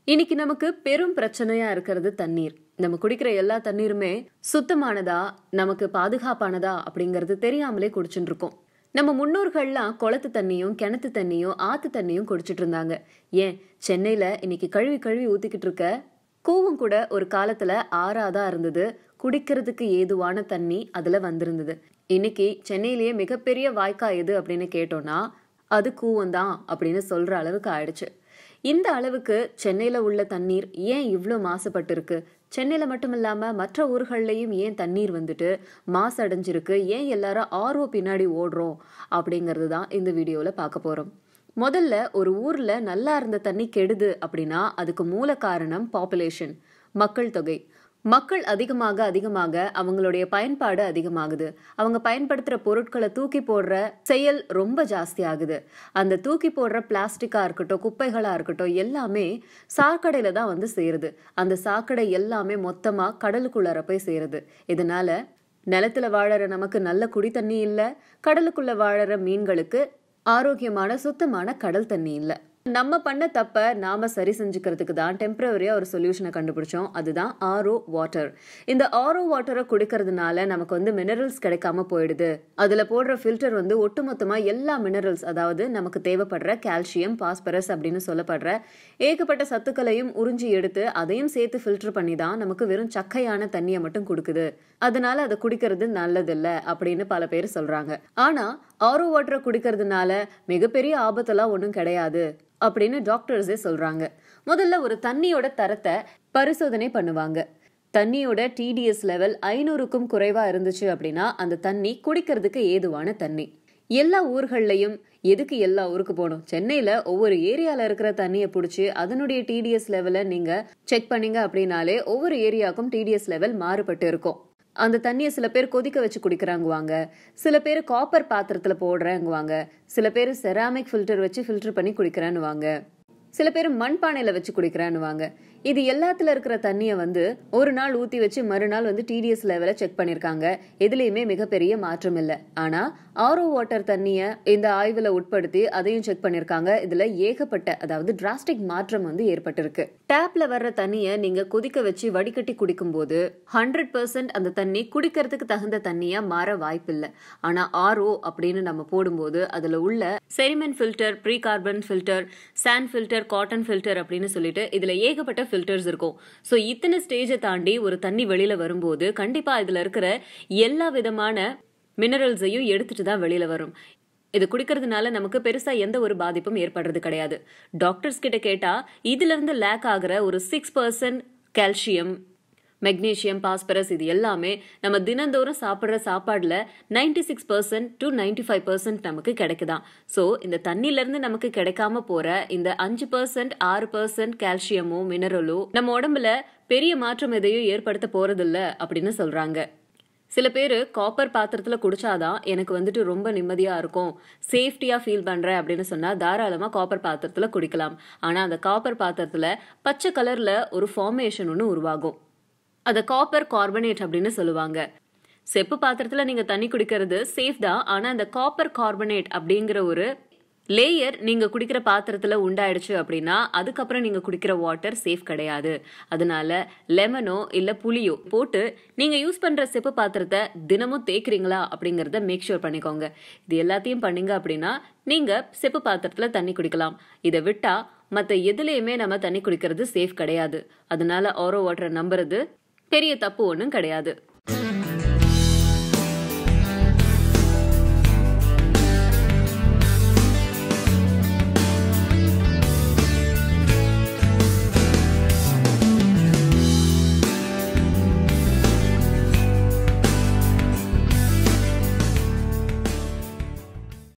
இன்னைக்கு நமக்கு பெரும் பிரச்சனையா இருக்கிறது தண்ணீர் நம்ம குடிக்கிற எல்லா தண்ணீருமே சுத்தமானதா நமக்கு பாதுகாப்பானதா அப்படிங்கறது தெரியாமலே குடிச்சுட்டு இருக்கோம் நம்ம முன்னோர்கள்லாம் குளத்து தண்ணியும் கிணத்து தண்ணியும் ஆத்து தண்ணியும் குடிச்சிட்டு இருந்தாங்க ஏன் சென்னையில இன்னைக்கு கழுவி கழுவி ஊத்திக்கிட்டு இருக்க கூவம் கூட ஒரு காலத்துல ஆறாதான் இருந்தது குடிக்கிறதுக்கு ஏதுவான தண்ணி அதுல வந்திருந்தது இன்னைக்கு சென்னையிலேயே மிகப்பெரிய வாய்க்கா எது அப்படின்னு கேட்டோம்னா அது கூவம் தான் அப்படின்னு சொல்ற அளவுக்கு ஆயிடுச்சு இந்த அளவுக்கு சென்னையில உள்ள தண்ணீர் ஏன் இவ்வளோ மாசுபட்டு இருக்கு சென்னையில மட்டும் இல்லாம மற்ற ஊர்கள்லயும் ஏன் தண்ணீர் வந்துட்டு மாசடைஞ்சிருக்கு ஏன் எல்லாரும் ஆர்ஓ பின்னாடி ஓடுறோம் அப்படிங்கிறது தான் இந்த வீடியோல பார்க்க போறோம் முதல்ல ஒரு ஊர்ல நல்லா இருந்த தண்ணி கெடுது அப்படின்னா அதுக்கு மூல காரணம் பாப்புலேஷன் மக்கள் தொகை மக்கள் அதிகமாக அதிகமாக அவங்களுடைய பயன்பாடு அதிகமாகுது அவங்க பயன்படுத்துற பொருட்களை தூக்கி போடுற செயல் ரொம்ப ஜாஸ்தி ஆகுது அந்த தூக்கி போடுற பிளாஸ்டிக்கா இருக்கட்டும் குப்பைகளா இருக்கட்டும் எல்லாமே சாக்கடையில தான் வந்து சேருது அந்த சாக்கடை எல்லாமே மொத்தமா கடலுக்குள்ளார போய் சேருது இதனால நிலத்துல வாழற நமக்கு நல்ல குடி தண்ணி இல்ல கடலுக்குள்ள வாழற மீன்களுக்கு ஆரோக்கியமான சுத்தமான கடல் தண்ணி இல்ல நம்ம பண்ண தப்ப நாம சரி செஞ்சுக்கிறதுக்கு தான் டெம்பரவரியா ஒரு சொல்யூஷனை கண்டுபிடிச்சோம் அதுதான் ஆரோ வாட்டர் இந்த ஆரோ வாட்டரை குடிக்கிறதுனால நமக்கு வந்து மினரல்ஸ் கிடைக்காம போயிடுது அதுல போடுற ஃபில்டர் வந்து ஒட்டுமொத்தமா எல்லா மினரல்ஸ் அதாவது நமக்கு தேவைப்படுற கால்சியம் பாஸ்பரஸ் அப்படின்னு சொல்லப்படுற ஏகப்பட்ட சத்துக்களையும் உறிஞ்சி எடுத்து அதையும் சேர்த்து ஃபில்டர் பண்ணி தான் நமக்கு வெறும் சக்கையான தண்ணியை மட்டும் கொடுக்குது அதனால அதை குடிக்கிறது நல்லதில்ல அப்படின்னு பல பேர் சொல்றாங்க ஆனா ஆரோ வாட்டரை குடிக்கிறதுனால மிகப்பெரிய ஆபத்தெல்லாம் ஒன்றும் கிடையாது அப்படின்னு டாக்டர்ஸே சொல்றாங்க முதல்ல ஒரு தண்ணியோட தரத்தை பரிசோதனை பண்ணுவாங்க தண்ணியோட டிடிஎஸ் லெவல் ஐநூறுக்கும் குறைவா இருந்துச்சு அப்படின்னா அந்த தண்ணி குடிக்கிறதுக்கு ஏதுவான தண்ணி எல்லா ஊர்கள்லையும் எதுக்கு எல்லா ஊருக்கு போகணும் சென்னையில ஒவ்வொரு ஏரியால இருக்கிற தண்ணியை பிடிச்சி அதனுடைய டிடிஎஸ் லெவலை நீங்க செக் பண்ணீங்க அப்படின்னாலே ஒவ்வொரு ஏரியாவுக்கும் டிடிஎஸ் லெவல் மாறுபட்டு இருக்கும் அந்த தண்ணியை சில பேர் கொதிக்க வச்சு குடிக்கிறாங்குவாங்க சில பேர் காப்பர் பாத்திரத்துல போடுறேங்குவாங்க சில பேர் செராமிக் ஃபில்டர் வச்சு ஃபில்டர் பண்ணி குடிக்கிறேன்னுவாங்க சில பேர் மண்பானையில வச்சு குடிக்கிறேன்னுவாங்க இது எல்லாத்துல இருக்கிற தண்ணியை வந்து ஒரு நாள் ஊத்தி வச்சு மறுநாள் வந்து டிடிஎஸ் லெவலை செக் பண்ணிருக்காங்க எதுலயுமே மிகப்பெரிய மாற்றம் இல்லை ஆனா ஆரோ வாட்டர் தண்ணிய இந்த ஆய்வுல உட்படுத்தி அதையும் செக் பண்ணிருக்காங்க இதுல ஏகப்பட்ட அதாவது டிராஸ்டிக் மாற்றம் வந்து ஏற்பட்டிருக்கு டேப்ல வர்ற தண்ணிய நீங்க கொதிக்க வச்சு வடிகட்டி குடிக்கும் போது ஹண்ட்ரட் பர்சன்ட் அந்த தண்ணி குடிக்கிறதுக்கு தகுந்த தண்ணியா மாற வாய்ப்பில்லை ஆனா ஆர்ஓ அப்படின்னு நம்ம போடும்போது அதுல உள்ள ceramic filter pre carbon filter sand filter cotton filter அப்படின்னு சொல்லிட்டு இதுல ஏகப்பட்ட ஃபில்டர்ஸ் இருக்கும் ஸோ இத்தனை ஸ்டேஜை தாண்டி ஒரு தண்ணி வெளியில வரும்போது கண்டிப்பா இதுல இருக்கிற எல்லா விதமான மினரல்ஸையும் எடுத்துட்டு தான் வெளியில வரும் இது குடிக்கிறதுனால நமக்கு பெருசா எந்த ஒரு பாதிப்பும் ஏற்படுறது கிடையாது டாக்டர்ஸ் கிட்ட கேட்டா இதுல இருந்து லேக் ஆகிற ஒரு six percent calcium magnesium phosphorus இது எல்லாமே நம்ம தினந்தோறும் சாப்பிட்ற சாப்பாடுல ninety six percent to ninety five percent நமக்கு கிடைக்குதாம் ஸோ இந்த தண்ணியிலேருந்து நமக்கு கிடைக்காம போற இந்த அஞ்சு பர்சன்ட் ஆறு பர்சன்ட் கால்சியமோ மினரலோ நம்ம உடம்புல பெரிய மாற்றம் எதையும் ஏற்படுத்த போறதில்ல அப்படின்னு சொல்றாங்க சில பேர் காப்பர் பாத்திரத்துல குடிச்சாதான் எனக்கு வந்துட்டு ரொம்ப நிம்மதியா இருக்கும் சேஃப்டியா ஃபீல் பண்றேன் அப்படின்னு சொன்னா தாராளமா காப்பர் பாத்திரத்துல குடிக்கலாம் ஆனா அந்த காப்பர் பாத்திரத்துல பச்சை கலர்ல ஒரு ஃபார்மேஷன் ஒன்று உருவாகும் அதை காப்பர் கார்பனேட் அப்படின்னு சொல்லுவாங்க செப்பு பாத்திரத்துல நீங்க தண்ணி குடிக்கிறது சேஃப் தான் ஆனா அந்த காப்பர் கார்பனேட் அப்படிங்கிற ஒரு லேயர் நீங்க குடிக்கிற பாத்திரத்துல உண்டாயிடுச்சு அப்படின்னா அதுக்கப்புறம் நீங்க குடிக்கிற வாட்டர் சேஃப் கிடையாது அதனால லெமனோ இல்ல புளியோ போட்டு நீங்க யூஸ் பண்ற செப்பு பாத்திரத்தை தினமும் தேய்க்கிறீங்களா அப்படிங்கறத மேக் ஷூர் பண்ணிக்கோங்க இது எல்லாத்தையும் பண்ணீங்க அப்படின்னா நீங்க செப்பு பாத்திரத்துல தண்ணி குடிக்கலாம் இதை விட்டா மத்த எதுலயுமே நம்ம தண்ணி குடிக்கிறது சேஃப் கிடையாது அதனால ஆரோ வாட்டரை நம்புறது பெரிய தப்பு ஒன்றும் கிடையாது